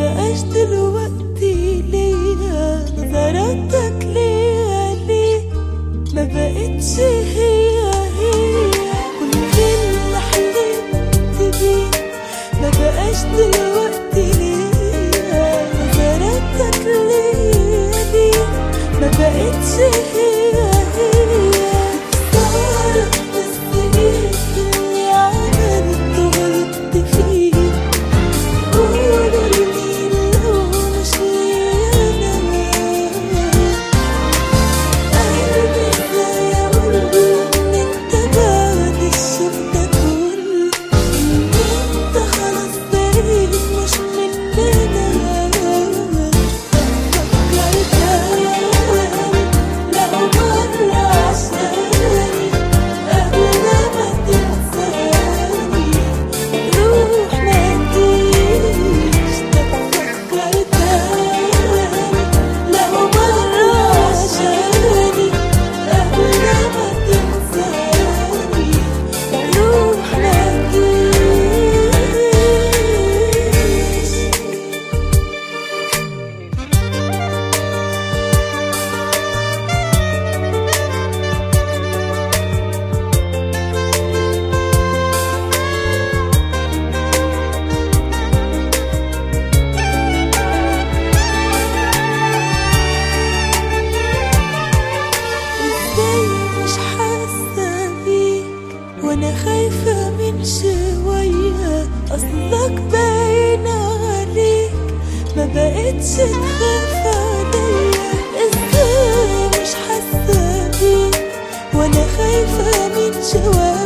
بقاش دلوقتي ليا نظراتك ليا ليه ما بقتش هي هي كل اللي حلمت بيه ما بقاش دلوقتي ليا نظراتك ليا ليه ما بقتش هي هي استغرب بس ايه اللي عملته غلطت فيه قولوا لي لو مش ليا انا قلبي ازاي اقوله ان انت بعد الشوق ده كله ان انت خلاص بقيت مش مننا فكرت لو مرة عشاني قبل ما تنساني روح ما تجيش فكرت لو مرة عشاني قبل ما تنساني روح ما تجيش ازاي مش حاسة بيك وانا خايفة من شوية اصلك باين عليك ما بقتش تخاف عليا ازاي مش حاسة بيك وانا خايفة من شوية